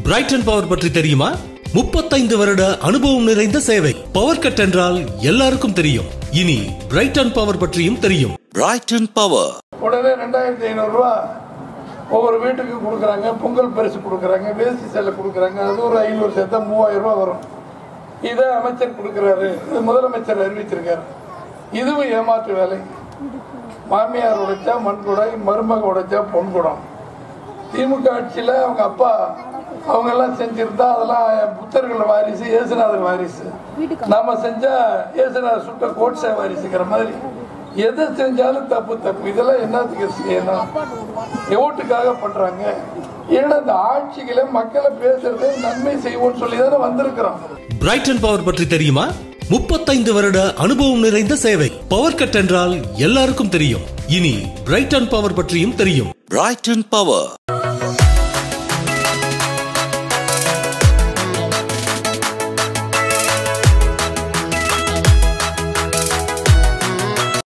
Brayton power பற்றி தெரியுமா முப்பத்தைந்து வருட அனுபவம் நிறைந்த சேவை பவர் கட் என்றால் எல்லாருக்கும் தெரியும் இனி பிரைட்டன் பவர் பற்றியும் தெரியும் Brighton Power. உடனே ரெண்டாயிரத்தி ஐநூறுரூவா ஒவ்வொரு வீட்டுக்கு கொடுக்குறாங்க பொங்கல் பரிசு கொடுக்குறாங்க வேஷ்டி சேலை கொடுக்குறாங்க அது ஒரு ஐநூறு சேர்த்தா மூவாயிரம் ரூபா வரும் இதை அமைச்சர் கொடுக்குறாரு இது முதலமைச்சர் அறிவிச்சிருக்காரு இதுவும் ஏமாற்று வேலை மாமியார் உடைச்சா மண்குடை மருமக உடைச்சா பொன்குடம் திமுக ஆட்சியில் அவங்க அப்பா அவங்க எல்லாம் செஞ்சிருந்தா அதெல்லாம் புத்தர்கள் வாரிசு இயேசுநாதர் வாரிசு நாம செஞ்சா இயேசுநாதர் சுட்ட கோட்ஸே வாரிசுங்கிற மாதிரி எதை செஞ்சாலும் தப்பு தப்பு இதெல்லாம் என்னத்துக்கு செய்யணும் ஓட்டுக்காக பண்றாங்க ஏன்னா இந்த ஆட்சிகளை மக்களை பேசுறது நன்மை செய்வோம்னு சொல்லி தானே வந்திருக்கிறோம் பிரைட்டன் பவர் பற்றி தெரியுமா முப்பத்தைந்து வருட அனுபவம் நிறைந்த சேவை பவர் கட் என்றால் எல்லாருக்கும் தெரியும் இனி பிரைட்டன் பவர் பற்றியும் தெரியும் Brighton Power.